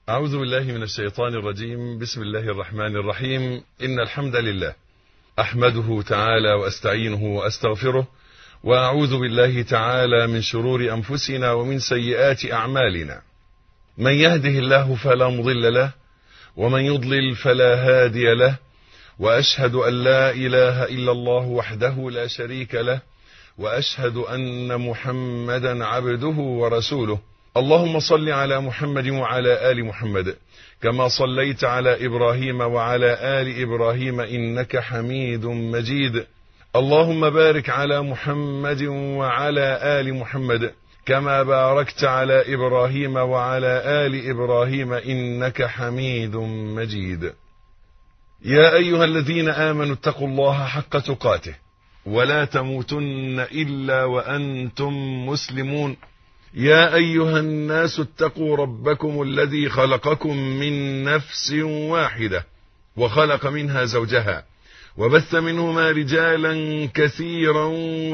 أعوذ بالله من الشيطان الرجيم بسم الله الرحمن الرحيم إن الحمد لله أحمده تعالى وأستعينه وأستغفره وأعوذ بالله تعالى من شرور أنفسنا ومن سيئات أعمالنا من يهده الله فلا مضل له ومن يضلل فلا هادي له وأشهد أن لا إله إلا الله وحده لا شريك له وأشهد أن محمدا عبده ورسوله اللهم صل على محمد وعلى آل محمد كما صليت على إبراهيم وعلى آل إبراهيم إنك حميد مجيد اللهم بارك على محمد وعلى آل محمد كما باركت على إبراهيم وعلى آل إبراهيم إنك حميد مجيد يا أيها الذين آمنوا اتقوا الله حق تقاته ولا تموتن إلا وأنتم مسلمون يا أيها الناس اتقوا ربكم الذي خلقكم من نفس واحدة وخلق منها زوجها وبث منهما رجالا كثيرا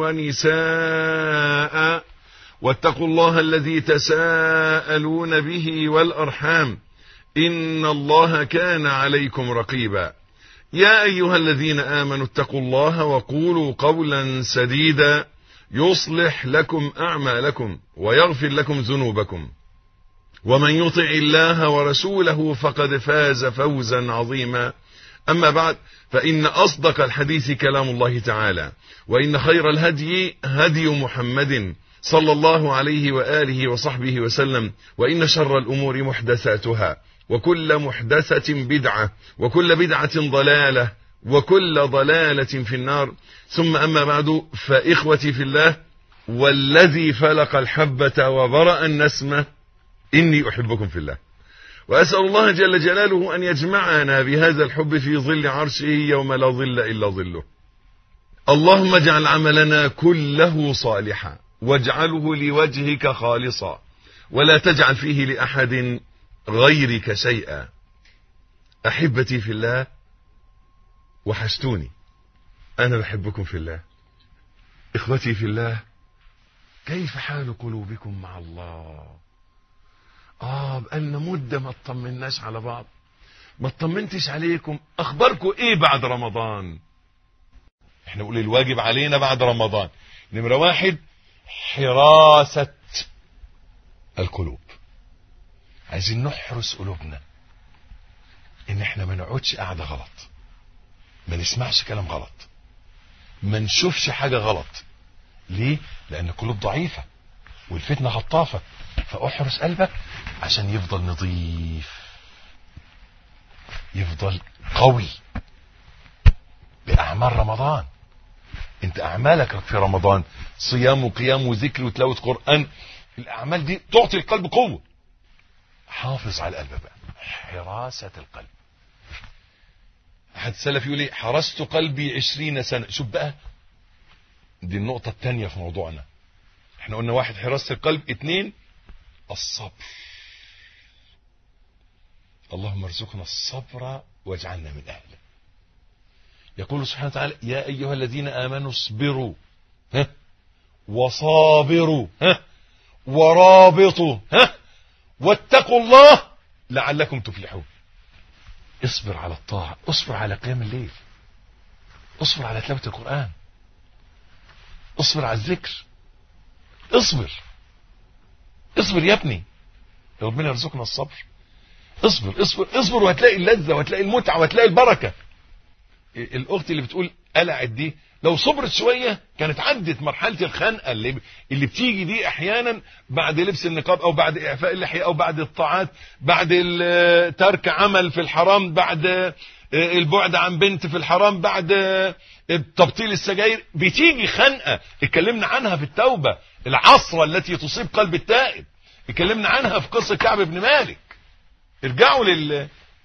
ونساء واتقوا الله الذي تساءلون به والأرحام إن الله كان عليكم رقيبا يا أيها الذين آمنوا اتقوا الله وقولوا قولا سديدا يصلح لكم أعمالكم ويغفر لكم ذنوبكم ومن يطع الله ورسوله فقد فاز فوزا عظيما أما بعد فإن أصدق الحديث كلام الله تعالى وإن خير الهدي هدي محمد صلى الله عليه وآله وصحبه وسلم وإن شر الأمور محدثاتها وكل محدثة بدعة وكل بدعة ضلالة وكل ضلالة في النار ثم أما بعد فإخوتي في الله والذي فلق الحبة وبرأ النسمة إني أحبكم في الله وأسأل الله جل جلاله أن يجمعنا بهذا الحب في ظل عرشه يوم لا ظل إلا ظله اللهم اجعل عملنا كله صالحا واجعله لوجهك خالصا ولا تجعل فيه لأحد غيرك شيئا أحبتي في الله وحشتوني أنا بحبكم في الله إخوتي في الله كيف حال قلوبكم مع الله آه بقالنا مدة ما اطمناش على بعض ما اطمنتش عليكم أخباركم إيه بعد رمضان احنا نقول الواجب علينا بعد رمضان نمرة واحد حراسة القلوب عايزين نحرس قلوبنا ان احنا ما نقعدش قاعدة غلط ما نسمعش كلام غلط ما نشوفش حاجة غلط ليه لان القلوب ضعيفة والفتنة خطافة فاحرس قلبك عشان يفضل نظيف يفضل قوي باعمال رمضان انت اعمالك في رمضان صيام وقيام وذكر وتلاوة قرآن الاعمال دي تعطي القلب قوة حافظ على القلب بقى حراسة القلب احد السلف يقول ايه حرست قلبي عشرين سنة شوف بقى دي النقطة التانية في موضوعنا احنا قلنا واحد حراسة القلب اتنين الصبر اللهم ارزقنا الصبر واجعلنا من اهله يقول سبحانه وتعالى يا ايها الذين امنوا اصبروا ها وصابروا ها ورابطوا ها واتقوا الله لعلكم تفلحون اصبر على الطاعة اصبر على قيام الليل اصبر على تلاوة القرآن اصبر على الذكر اصبر اصبر يا ابني ربنا يرزقنا الصبر اصبر اصبر اصبر وهتلاقي اللذة وهتلاقي المتعة وهتلاقي البركة الاخت اللي بتقول قلعت دي لو صبرت شوية كانت عدت مرحلة الخنقة اللي, اللي بتيجي دي احيانا بعد لبس النقاب او بعد اعفاء اللحية او بعد الطاعات بعد ترك عمل في الحرام بعد البعد عن بنت في الحرام بعد تبطيل السجاير بتيجي خنقة اتكلمنا عنها في التوبة العصرة التي تصيب قلب التائب اتكلمنا عنها في قصة كعب بن مالك ارجعوا لل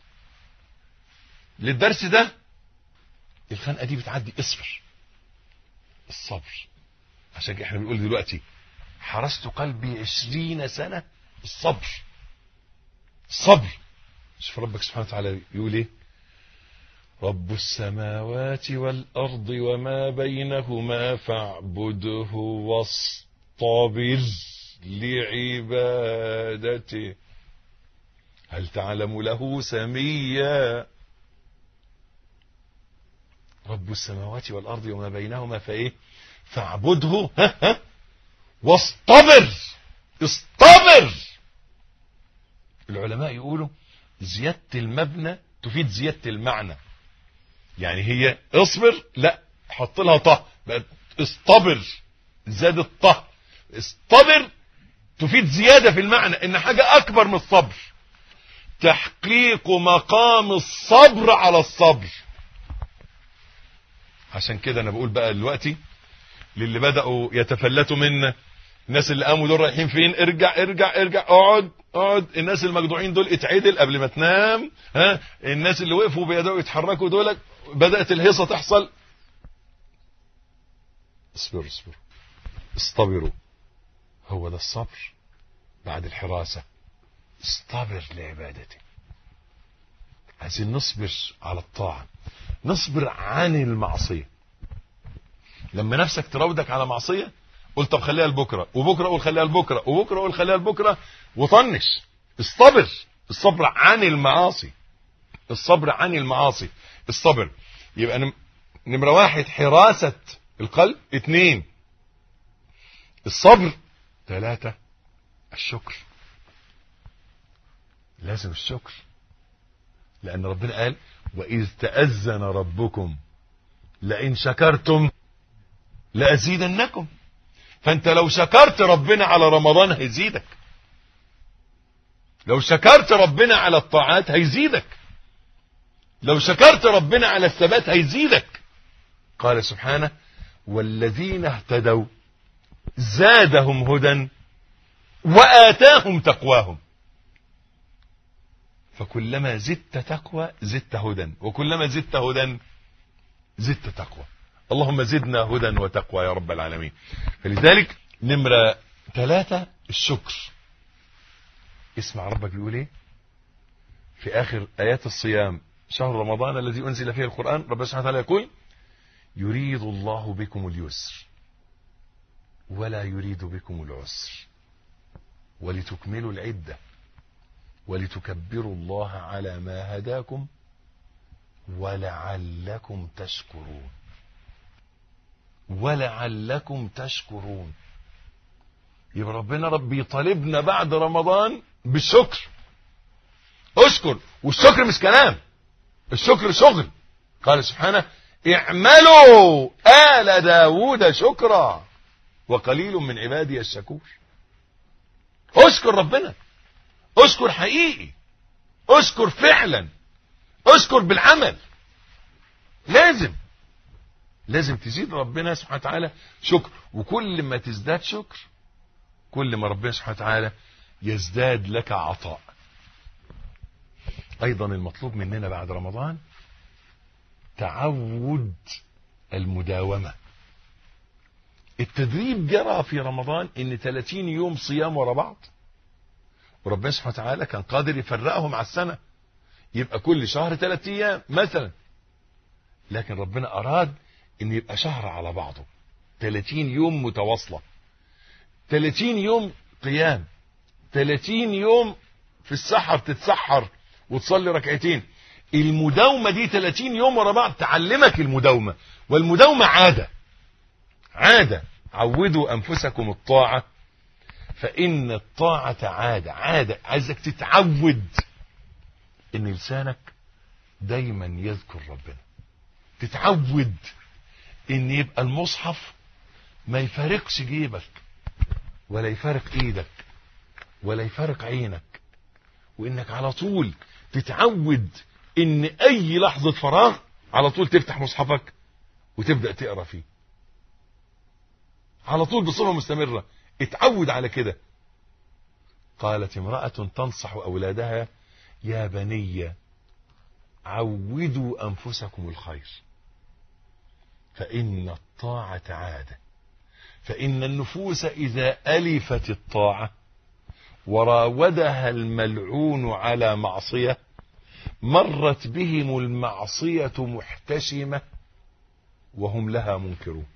للدرس ده الخنقة دي بتعدي اصبر الصبر عشان احنا بنقول دلوقتي حرست قلبي عشرين سنة الصبر الصبر شوف ربك سبحانه وتعالى يقول ايه رب السماوات والأرض وما بينهما فاعبده واصطبر لعبادته هل تعلم له سميا رب السماوات والأرض وما بينهما فإيه فاعبده ها ها واصطبر اصطبر العلماء يقولوا زيادة المبنى تفيد زيادة المعنى يعني هي اصبر لا حط لها طه بقت اصطبر زاد الطه اصطبر تفيد زيادة في المعنى ان حاجة اكبر من الصبر تحقيق مقام الصبر على الصبر عشان كده انا بقول بقى دلوقتي للي بدأوا يتفلتوا منا الناس اللي قاموا دول رايحين فين ارجع ارجع ارجع اقعد اقعد الناس المجدوعين دول اتعدل قبل ما تنام ها الناس اللي وقفوا بيدوا يتحركوا دول بدأت الهيصة تحصل اصبروا اصبروا اصطبروا هو ده الصبر بعد الحراسة اصطبر لعبادته عايزين نصبر على الطاعة نصبر عن المعصية لما نفسك تراودك على معصية قول طب خليها لبكرة وبكرة قول خليها لبكرة وبكرة قول خليها لبكرة وطنش اصطبر الصبر عن المعاصي الصبر عن المعاصي الصبر يبقى نم... نمرة واحد حراسة القلب اثنين الصبر ثلاثة الشكر لازم الشكر لأن ربنا قال وإذ تأذن ربكم لئن شكرتم لأزيدنكم فأنت لو شكرت ربنا على رمضان هيزيدك لو شكرت ربنا على الطاعات هيزيدك لو شكرت ربنا على الثبات هيزيدك قال سبحانه والذين اهتدوا زادهم هدى وآتاهم تقواهم فكلما زدت تقوى زدت هدى وكلما زدت هدى زدت تقوى اللهم زدنا هدى وتقوى يا رب العالمين فلذلك نمرة ثلاثة الشكر اسمع ربك بيقول ايه في اخر ايات الصيام شهر رمضان الذي انزل فيه القرآن رب سبحانه وتعالى يقول يريد الله بكم اليسر ولا يريد بكم العسر ولتكملوا العدة ولتكبروا الله على ما هداكم ولعلكم تشكرون ولعلكم تشكرون يبقى ربنا ربي يطالبنا بعد رمضان بالشكر اشكر والشكر مش كلام الشكر شغل قال سبحانه اعملوا آل داود شكرا وقليل من عبادي الشكور اشكر ربنا اشكر حقيقي اشكر فعلا اشكر بالعمل لازم لازم تزيد ربنا سبحانه وتعالى شكر وكل ما تزداد شكر كل ما ربنا سبحانه وتعالى يزداد لك عطاء ايضا المطلوب مننا بعد رمضان تعود المداومة التدريب جرى في رمضان ان 30 يوم صيام ورا بعض وربنا سبحانه وتعالى كان قادر يفرقهم على السنة يبقى كل شهر ثلاث ايام مثلا لكن ربنا اراد ان يبقى شهر على بعضه 30 يوم متواصلة 30 يوم قيام 30 يوم في السحر تتسحر وتصلي ركعتين المداومة دي 30 يوم ورا بعض تعلمك المداومة والمداومة عادة عادة عودوا أنفسكم الطاعة فإن الطاعة عادة عادة عايزك تتعود إن لسانك دايما يذكر ربنا تتعود إن يبقى المصحف ما يفارقش جيبك ولا يفارق ايدك ولا يفارق عينك وانك على طول تتعود ان اي لحظة فراغ على طول تفتح مصحفك وتبدأ تقرأ فيه على طول بصفة مستمرة اتعود على كده قالت امرأة تنصح أولادها يا بني عودوا أنفسكم الخير فإن الطاعة عادة فإن النفوس إذا ألفت الطاعة وراودها الملعون على معصية مرت بهم المعصية محتشمة وهم لها منكرون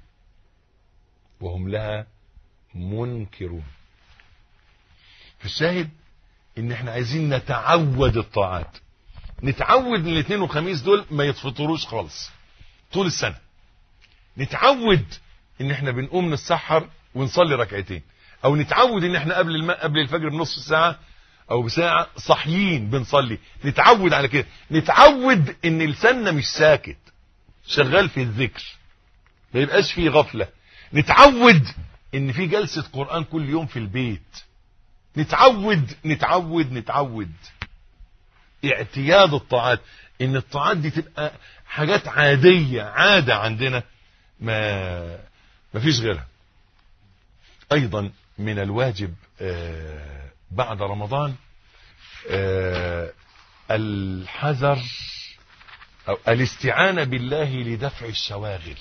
وهم لها منكرون في الشاهد ان احنا عايزين نتعود الطاعات نتعود ان الاثنين والخميس دول ما يتفطروش خالص طول السنة نتعود ان احنا بنقوم نتسحر ونصلي ركعتين او نتعود ان احنا قبل الم... قبل الفجر بنص ساعة او بساعة صاحيين بنصلي نتعود على كده نتعود ان لساننا مش ساكت شغال في الذكر ما يبقاش فيه غفلة نتعود ان في جلسة قرآن كل يوم في البيت نتعود نتعود نتعود اعتياد الطاعات ان الطاعات دي تبقى حاجات عادية عادة عندنا ما ما فيش غيرها ايضا من الواجب آه بعد رمضان آه الحذر او الاستعانة بالله لدفع الشواغل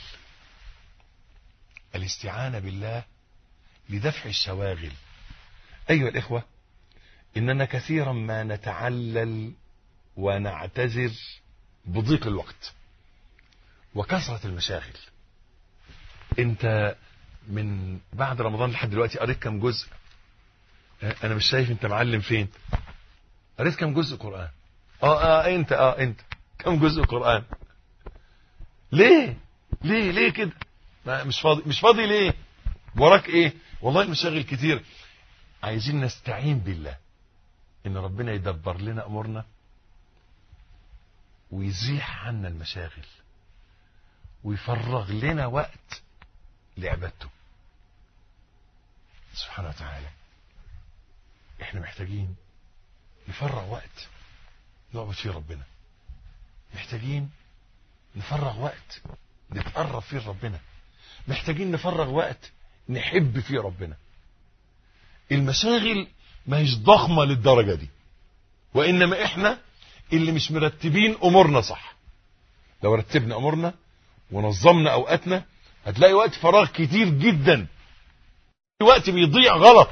الاستعانة بالله لدفع الشواغل ايها الاخوة اننا كثيرا ما نتعلل ونعتذر بضيق الوقت وكثرة المشاغل انت من بعد رمضان لحد دلوقتي قريت كم جزء انا مش شايف انت معلم فين قريت كم جزء قرآن اه اه انت اه انت كم جزء قرآن ليه ليه ليه كده مش فاضي مش فاضي ليه وراك ايه والله المشاغل كتير عايزين نستعين بالله ان ربنا يدبر لنا امورنا ويزيح عنا المشاغل ويفرغ لنا وقت لعبادته سبحانه وتعالى احنا محتاجين نفرغ وقت نعبد فيه ربنا محتاجين نفرغ وقت نتقرب فيه ربنا محتاجين نفرغ وقت نحب فيه ربنا المشاغل ما هيش ضخمة للدرجة دي وإنما إحنا اللي مش مرتبين أمورنا صح لو رتبنا أمورنا ونظمنا أوقاتنا هتلاقي وقت فراغ كتير جدا وقت بيضيع غلط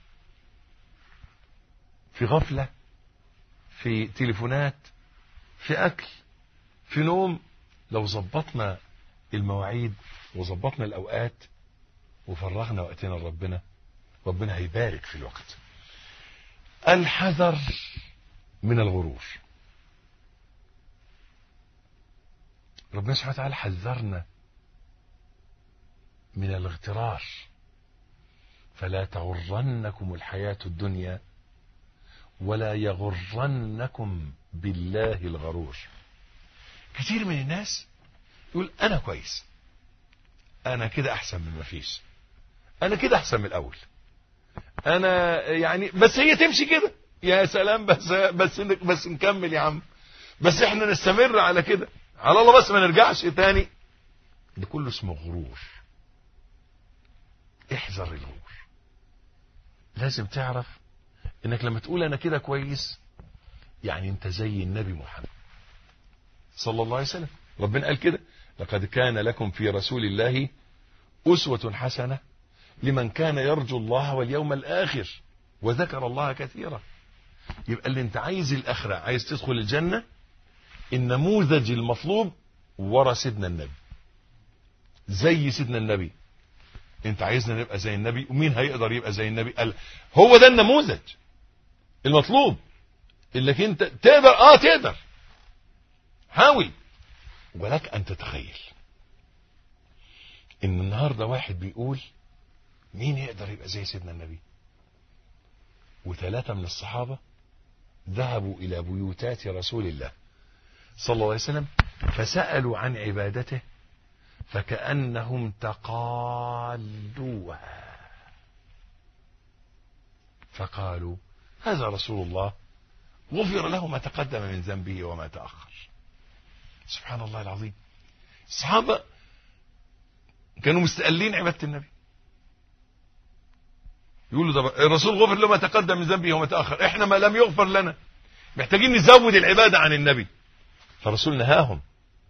في غفلة في تليفونات في أكل في نوم لو ظبطنا المواعيد وظبطنا الأوقات وفرغنا وقتنا لربنا ربنا هيبارك في الوقت الحذر من الغرور ربنا سبحانه وتعالى حذرنا من الاغترار فلا تغرنكم الحياة الدنيا ولا يغرنكم بالله الغرور كثير من الناس يقول انا كويس انا كده احسن من ما فيش انا كده احسن من الاول انا يعني بس هي تمشي كده يا سلام بس بس بس نكمل يا عم بس احنا نستمر على كده على الله بس ما نرجعش تاني ده كله اسمه غرور احذر الغرور لازم تعرف انك لما تقول انا كده كويس يعني انت زي النبي محمد صلى الله عليه وسلم ربنا قال كده لقد كان لكم في رسول الله أسوة حسنة لمن كان يرجو الله واليوم الآخر وذكر الله كثيرا يبقى اللي انت عايز الآخرة عايز تدخل الجنة النموذج المطلوب ورا سيدنا النبي زي سيدنا النبي انت عايزنا نبقى زي النبي ومين هيقدر يبقى زي النبي قال هو ده النموذج المطلوب انك انت تقدر اه تقدر حاول ولك ان تتخيل ان النهارده واحد بيقول مين يقدر يبقى زي سيدنا النبي وثلاثة من الصحابة ذهبوا إلى بيوتات رسول الله صلى الله عليه وسلم فسألوا عن عبادته فكأنهم تقالوها فقالوا هذا رسول الله غفر له ما تقدم من ذنبه وما تأخر سبحان الله العظيم الصحابة كانوا مستقلين عبادة النبي يقولوا ده الرسول غفر له ما تقدم من ذنبه وما تأخر احنا ما لم يغفر لنا محتاجين نزود العبادة عن النبي فالرسول نهاهم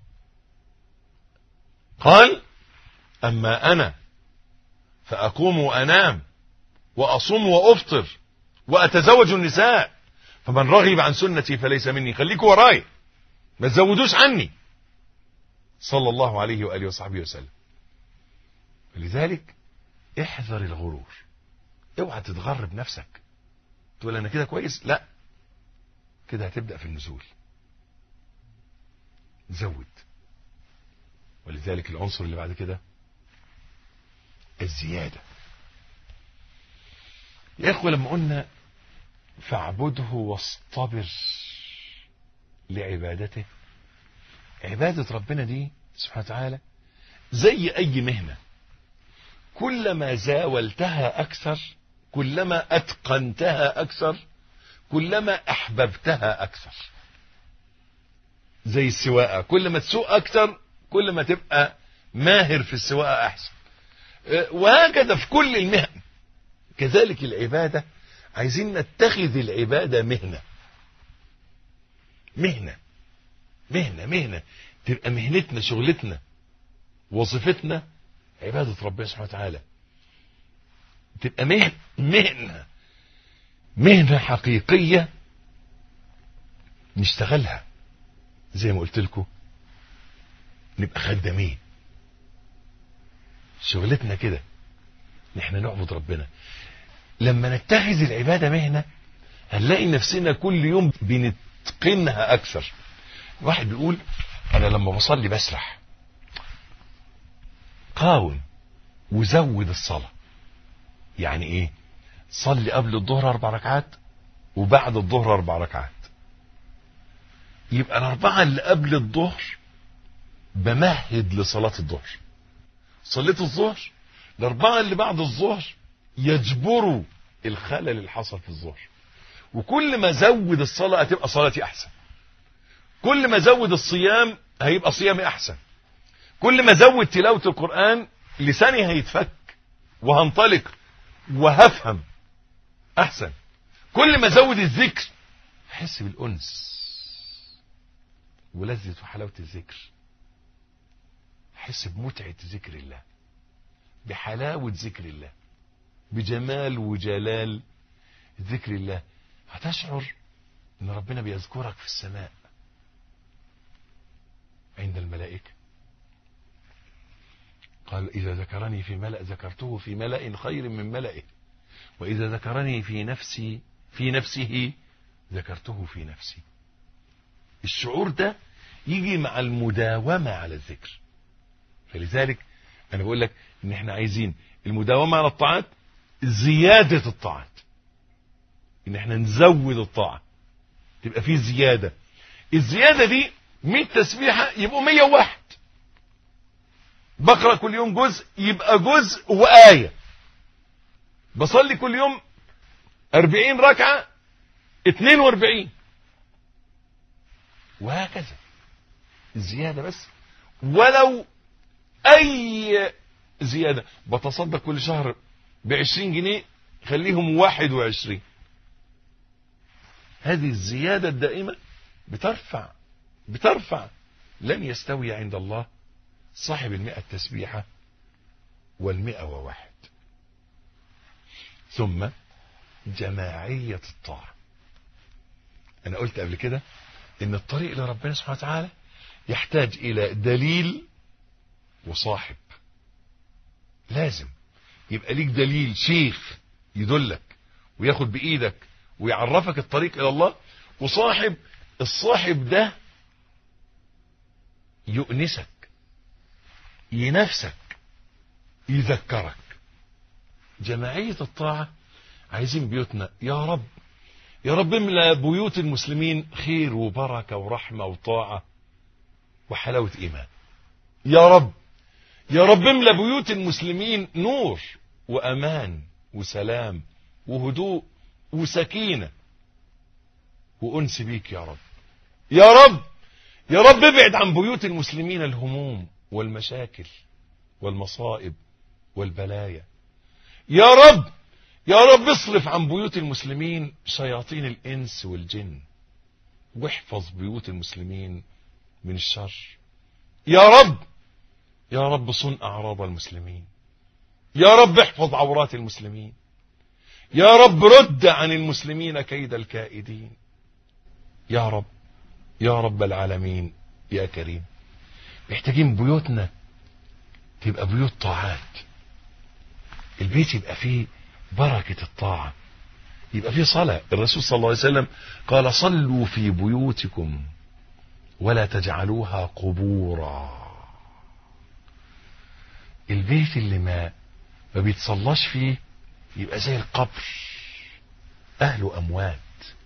قال أما أنا فأقوم وأنام وأصوم وأفطر وأتزوج النساء فمن رغب عن سنتي فليس مني خليكوا وراي ما تزودوش عني صلى الله عليه وآله وصحبه وسلم لذلك احذر الغرور اوعى تتغر بنفسك تقول انا كده كويس لا كده هتبدأ في النزول زود ولذلك العنصر اللي بعد كده الزيادة يا اخوة لما قلنا فاعبده واصطبر لعبادته عبادة ربنا دي سبحانه وتعالى زي اي مهنة كلما زاولتها اكثر كلما اتقنتها اكثر كلما احببتها اكثر زي السواقة كل ما تسوق اكثر كل ما تبقى ماهر في السواقة احسن وهكذا في كل المهن كذلك العبادة عايزين نتخذ العبادة مهنة مهنة مهنة مهنة تبقى مهنتنا شغلتنا وظيفتنا عبادة ربنا سبحانه وتعالى تبقى مهنة مهنة مهنة حقيقية نشتغلها زي ما قلت لكم نبقى خدامين شغلتنا كده نحن نعبد ربنا لما نتخذ العبادة مهنة هنلاقي نفسنا كل يوم بنتقنها أكثر واحد بيقول أنا لما بصلي بسرح قاوم وزود الصلاة يعني إيه صلي قبل الظهر أربع ركعات وبعد الظهر أربع ركعات يبقى الأربعة اللي قبل الظهر بمهد لصلاة الظهر صليت الظهر الأربعة اللي بعد الظهر يجبروا الخلل اللي حصل في الظهر وكل ما زود الصلاة هتبقى صلاتي أحسن كل ما زود الصيام هيبقى صيامي أحسن كل ما زود تلاوة القرآن لساني هيتفك وهنطلق وهفهم أحسن كل ما زود الذكر أحس بالأنس ولذة وحلاوة الذكر أحس بمتعة ذكر الله بحلاوة ذكر الله بجمال وجلال ذكر الله هتشعر ان ربنا بيذكرك في السماء عند الملائكة قال إذا ذكرني في ملأ ذكرته في ملأ خير من ملئه وإذا ذكرني في نفسي في نفسه ذكرته في نفسي الشعور ده يجي مع المداومة على الذكر فلذلك أنا بقول لك إن إحنا عايزين المداومة على الطاعات زيادة الطاعات إن إحنا نزود الطاعة تبقى فيه زيادة الزيادة دي 100 تسبيحة يبقوا 101 بقرأ كل يوم جزء يبقى جزء وآية بصلي كل يوم 40 ركعة 42 وهكذا الزيادة بس ولو أي زيادة بتصدق كل شهر بعشرين جنيه خليهم واحد وعشرين هذه الزيادة الدائمة بترفع بترفع لن يستوي عند الله صاحب المئة تسبيحة والمئة وواحد ثم جماعية الطاعة أنا قلت قبل كده إن الطريق لربنا سبحانه وتعالى يحتاج إلى دليل وصاحب لازم يبقى ليك دليل شيخ يدلك وياخد بإيدك ويعرفك الطريق إلى الله وصاحب الصاحب ده يؤنسك ينافسك يذكرك جماعية الطاعة عايزين بيوتنا يا رب يا رب املأ بيوت المسلمين خير وبركة ورحمة وطاعة وحلاوة إيمان يا رب يا رب املأ بيوت المسلمين نور وأمان وسلام وهدوء وسكينة وأنس بيك يا رب يا رب يا رب ابعد عن بيوت المسلمين الهموم والمشاكل والمصائب والبلايا يا رب يا رب اصرف عن بيوت المسلمين شياطين الإنس والجن واحفظ بيوت المسلمين من الشر يا رب يا رب صن أعراض المسلمين يا رب احفظ عورات المسلمين يا رب رد عن المسلمين كيد الكائدين يا رب يا رب العالمين يا كريم محتاجين بيوتنا تبقى بيوت طاعات البيت يبقى فيه بركة الطاعة يبقى في صلاة الرسول صلى الله عليه وسلم قال صلوا في بيوتكم ولا تجعلوها قبورا البيت اللي ما ما بيتصلاش فيه يبقى زي القبر أهله أموات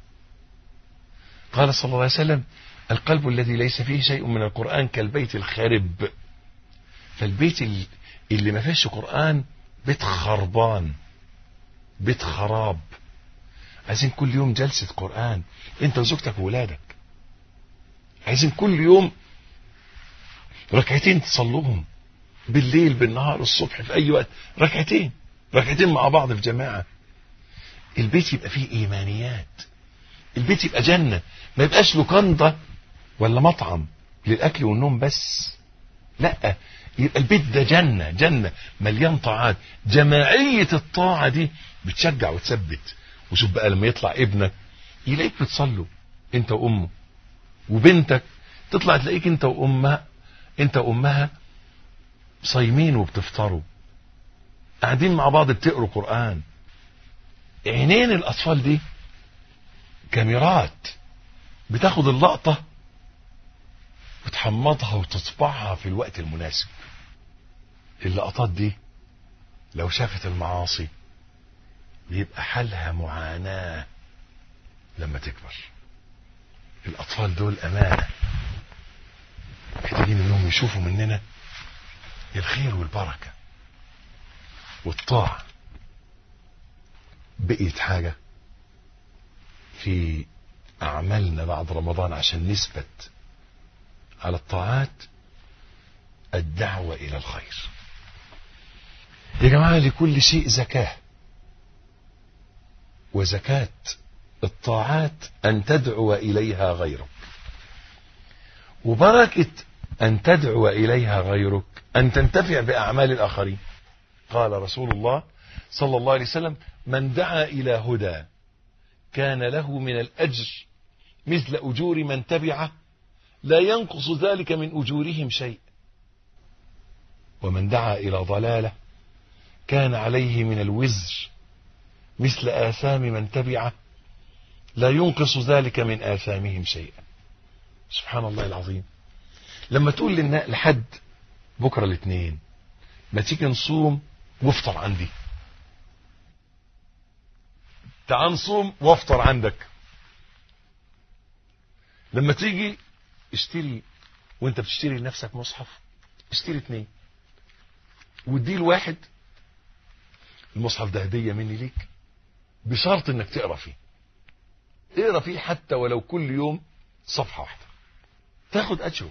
قال صلى الله عليه وسلم القلب الذي ليس فيه شيء من القرآن كالبيت الخرب فالبيت اللي ما فيهش قرآن بيت خربان بيت خراب عايزين كل يوم جلسة قرآن انت وزوجتك وولادك عايزين كل يوم ركعتين تصلوهم بالليل بالنهار الصبح في اي وقت ركعتين ركعتين مع بعض في جماعة البيت يبقى فيه ايمانيات البيت يبقى جنة ما يبقاش لوكاندا ولا مطعم للاكل والنوم بس لا يبقى البيت ده جنة جنة مليان طاعات جماعية الطاعة دي بتشجع وتثبت وشوف بقى لما يطلع ابنك يلاقيك بتصلوا انت وامه وبنتك تطلع تلاقيك انت وامها انت وامها صايمين وبتفطروا قاعدين مع بعض بتقروا قرآن عينين الاطفال دي كاميرات بتاخد اللقطة وتحمضها وتطبعها في الوقت المناسب اللقطات دي لو شافت المعاصي بيبقى حالها معاناة لما تكبر الأطفال دول أمانة محتاجين إنهم يشوفوا مننا الخير والبركة والطاعة بقيت حاجة في أعمالنا بعد رمضان عشان نثبت على الطاعات الدعوة إلى الخير يا جماعة لكل شيء زكاة وزكاة الطاعات أن تدعو إليها غيرك وبركة أن تدعو إليها غيرك أن تنتفع بأعمال الآخرين قال رسول الله صلى الله عليه وسلم من دعا إلى هدى كان له من الأجر مثل أجور من تبعه لا ينقص ذلك من أجورهم شيء ومن دعا إلى ضلالة كان عليه من الوزر مثل آثام من تبعه لا ينقص ذلك من آثامهم شيئا سبحان الله العظيم لما تقول للنا- لحد بكرة الاثنين ما تيجي نصوم وافطر عندي تعال نصوم وافطر عندك لما تيجي اشتري وانت بتشتري لنفسك مصحف اشتري اتنين واديه لواحد المصحف ده هدية مني ليك بشرط انك تقرا فيه اقرا فيه حتى ولو كل يوم صفحة واحدة تاخد اجره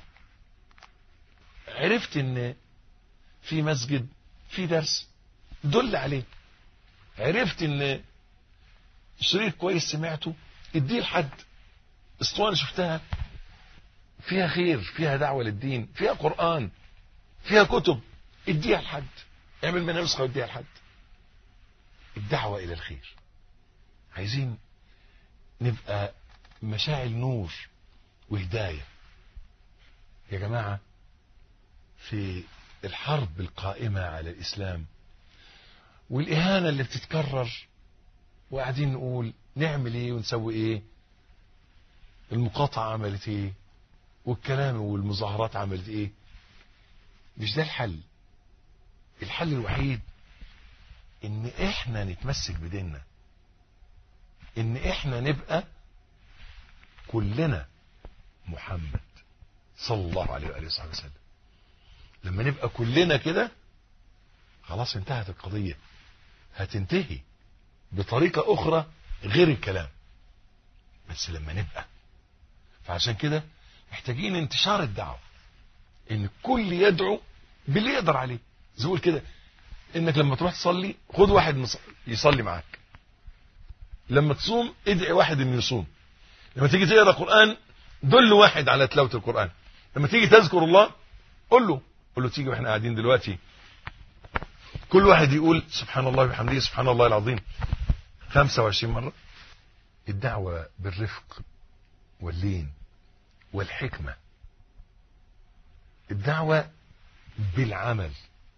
عرفت ان في مسجد في درس دل عليه عرفت ان شريط كويس سمعته اديه لحد اسطوانة شفتها فيها خير فيها دعوة للدين فيها قرآن فيها كتب اديها لحد اعمل منها نسخة واديها لحد الدعوة إلى الخير عايزين نبقى مشاعل نور وهداية يا جماعة في الحرب القائمة على الإسلام والإهانة اللي بتتكرر وقاعدين نقول نعمل ايه ونسوي ايه المقاطعة عملت ايه والكلام والمظاهرات عملت ايه مش ده الحل الحل الوحيد ان احنا نتمسك بديننا ان احنا نبقى كلنا محمد صلى الله عليه وآله وصحبه وسلم لما نبقى كلنا كده خلاص انتهت القضية هتنتهي بطريقة أخرى غير الكلام بس لما نبقى فعشان كده محتاجين انتشار الدعوة ان الكل يدعو باللي يقدر عليه زي ما كده انك لما تروح تصلي خد واحد مص- يصلي معاك لما تصوم ادعي واحد انه يصوم لما تيجي تقرا قران دل واحد على تلاوه القران لما تيجي تذكر الله قول له قول له تيجي واحنا قاعدين دلوقتي كل واحد يقول سبحان الله وبحمده سبحان الله العظيم 25 مرة الدعوة بالرفق واللين والحكمة الدعوة بالعمل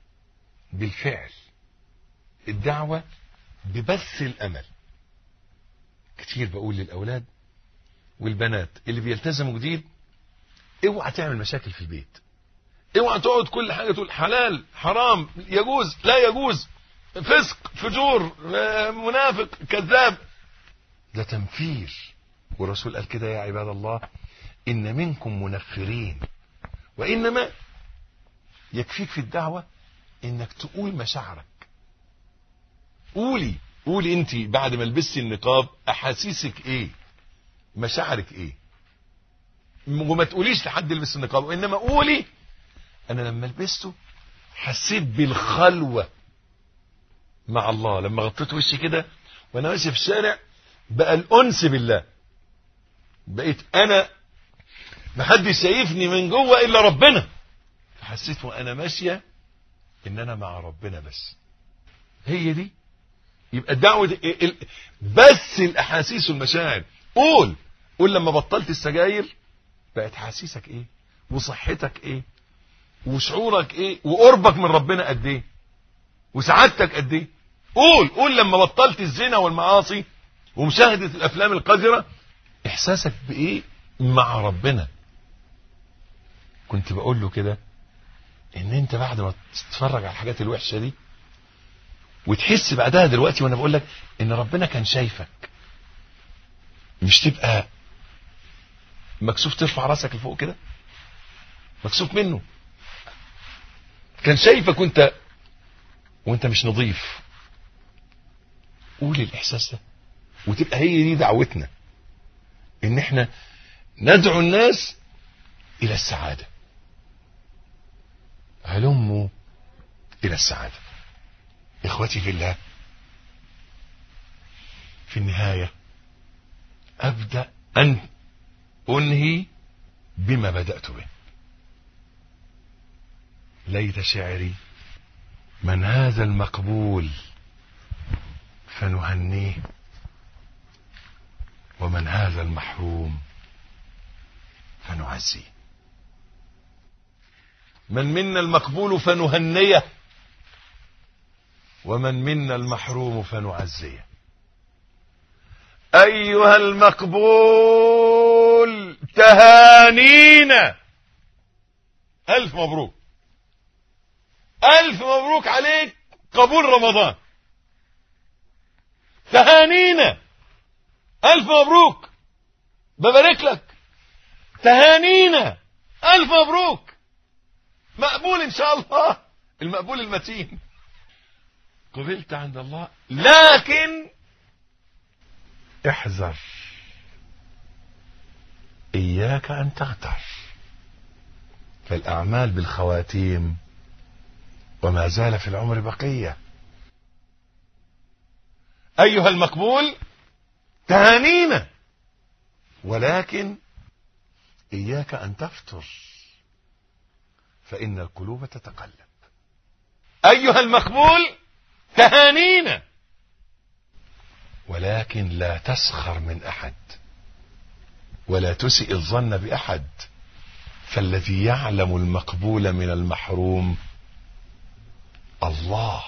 بالفعل الدعوة ببث الأمل كتير بقول للأولاد والبنات اللي بيلتزموا جديد اوعى تعمل مشاكل في البيت اوعى تقعد كل حاجة تقول حلال حرام يجوز لا يجوز فسق فجور آه، منافق كذاب ده تنفير والرسول قال كده يا عباد الله إن منكم منفرين وإنما يكفيك في الدعوة إنك تقول مشاعرك قولي قولي انت بعد ما لبستي النقاب احاسيسك ايه مشاعرك ايه وما تقوليش لحد يلبس النقاب وانما قولي انا لما لبسته حسيت بالخلوة مع الله لما غطيت وشي كده وانا ماشي في الشارع بقى الانس بالله بقيت انا محدش شايفني من جوه الا ربنا فحسيت وانا ماشيه ان انا مع ربنا بس هي دي يبقى الدعوه دي ال- بس الاحاسيس والمشاعر قول قول لما بطلت السجاير بقت حاسيسك ايه وصحتك ايه وشعورك ايه وقربك من ربنا قد ايه وسعادتك قد ايه قول قول لما بطلت الزنا والمعاصي ومشاهدة الافلام القذرة احساسك بايه مع ربنا كنت بقول له كده ان انت بعد ما تتفرج على الحاجات الوحشة دي وتحس بعدها دلوقتي وانا بقول لك ان ربنا كان شايفك مش تبقى مكسوف ترفع راسك لفوق كده مكسوف منه كان شايفك وانت وانت مش نظيف قول الاحساس ده وتبقى هي دي دعوتنا ان احنا ندعو الناس الى السعادة هلموا الى السعادة اخوتي في الله في النهاية ابدأ ان انهي بما بدأت به ليت شعري من هذا المقبول فنهنيه ومن هذا المحروم فنعزيه من منا المقبول فنهنيه ومن منا المحروم فنعزيه ايها المقبول تهانينا الف مبروك الف مبروك عليك قبول رمضان تهانينا الف مبروك ببارك لك تهانينا الف مبروك مقبول ان شاء الله المقبول المتين قبلت عند الله لكن احذر اياك ان تغتر فالاعمال بالخواتيم وما زال في العمر بقيه ايها المقبول تهانينا ولكن اياك ان تفتر فان القلوب تتقلب ايها المقبول تهانينا ولكن لا تسخر من احد ولا تسئ الظن باحد فالذي يعلم المقبول من المحروم الله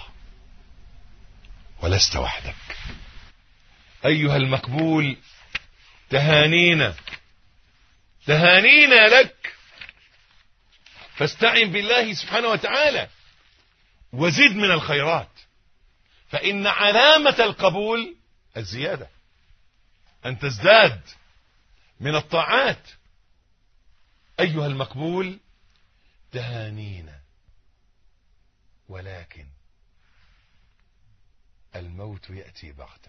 ولست وحدك ايها المقبول تهانينا تهانينا لك فاستعن بالله سبحانه وتعالى وزد من الخيرات فإن علامة القبول الزيادة أن تزداد من الطاعات أيها المقبول تهانينا ولكن الموت يأتي بغتة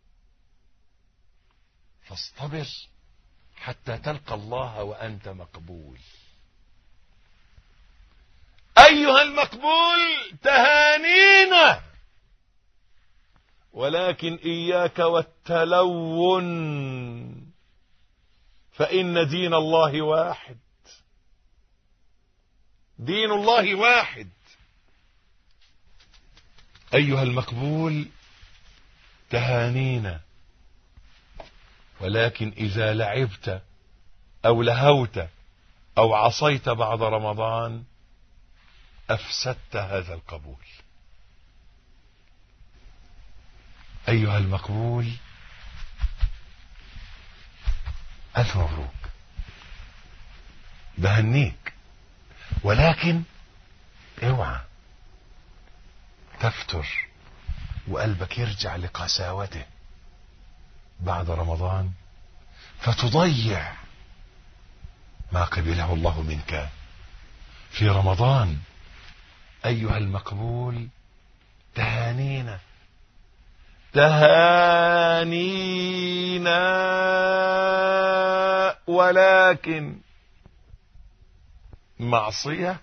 فاصطبر حتى تلقى الله وأنت مقبول أيها المقبول تهانينا ولكن إياك والتلون فإن دين الله واحد دين الله واحد أيها المقبول تهانينا ولكن إذا لعبت أو لهوت أو عصيت بعد رمضان أفسدت هذا القبول أيها المقبول ألف مبروك بهنيك ولكن اوعى تفتر وقلبك يرجع لقساوته بعد رمضان فتضيع ما قبله الله منك في رمضان أيها المقبول تهانينا تهانينا ولكن معصية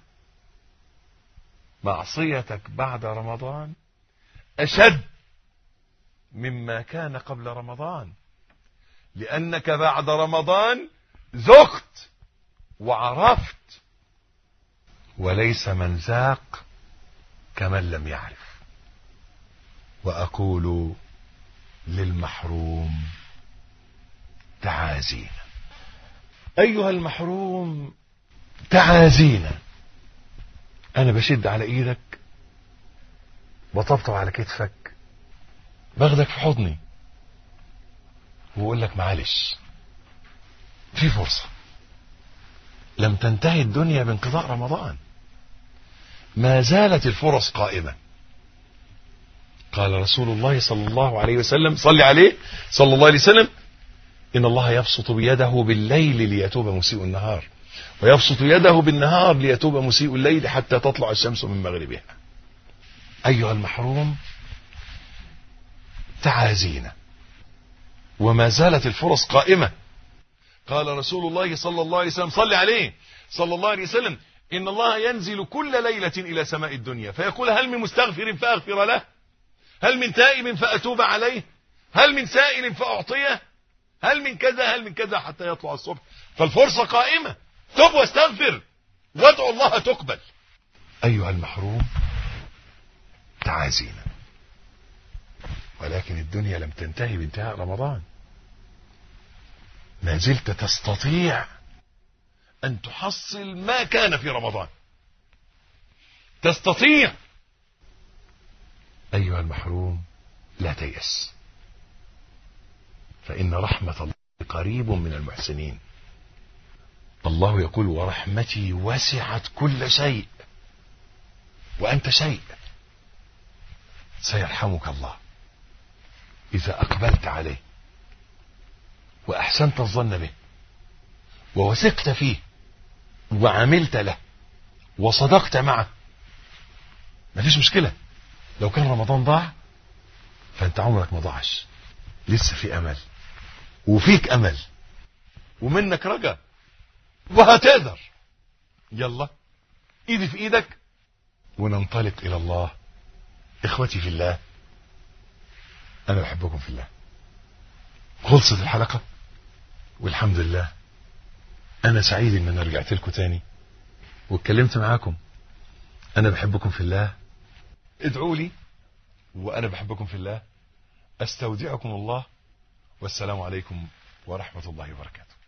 معصيتك بعد رمضان أشد مما كان قبل رمضان لأنك بعد رمضان ذقت وعرفت وليس من ذاق كمن لم يعرف وأقول للمحروم تعازينا أيها المحروم تعازينا أنا بشد على إيدك بطبطب على كتفك باخدك في حضني وأقول لك معلش في فرصة لم تنتهي الدنيا بانقضاء رمضان ما زالت الفرص قائمة قال رسول الله صلى الله عليه وسلم صلي عليه صلى الله عليه وسلم إن الله يبسط بيده بالليل ليتوب مسيء النهار ويبسط يده بالنهار ليتوب مسيء الليل حتى تطلع الشمس من مغربها أيها المحروم تعازينا وما زالت الفرص قائمة قال رسول الله صلى الله عليه وسلم صل عليه صلى الله عليه وسلم إن الله ينزل كل ليلة إلى سماء الدنيا فيقول هل من مستغفر فأغفر له هل من تائب فأتوب عليه هل من سائل فأعطيه هل من كذا هل من كذا حتى يطلع الصبح فالفرصة قائمة تب واستغفر وادعو الله تقبل أيها المحروم تعازينا ولكن الدنيا لم تنتهي بانتهاء رمضان ما زلت تستطيع أن تحصل ما كان في رمضان تستطيع أيها المحروم لا تيأس فإن رحمة الله قريب من المحسنين الله يقول ورحمتي وسعت كل شيء وأنت شيء سيرحمك الله إذا أقبلت عليه وأحسنت الظن به ووثقت فيه وعملت له وصدقت معه مفيش مشكلة لو كان رمضان ضاع فانت عمرك ما ضاعش لسه في امل وفيك امل ومنك رجا وهتقدر يلا ايدي في ايدك وننطلق الى الله اخوتي في الله انا بحبكم في الله خلصت الحلقة والحمد لله انا سعيد ان انا رجعت لكم تاني واتكلمت معاكم انا بحبكم في الله ادعوا لي وانا بحبكم في الله استودعكم الله والسلام عليكم ورحمة الله وبركاته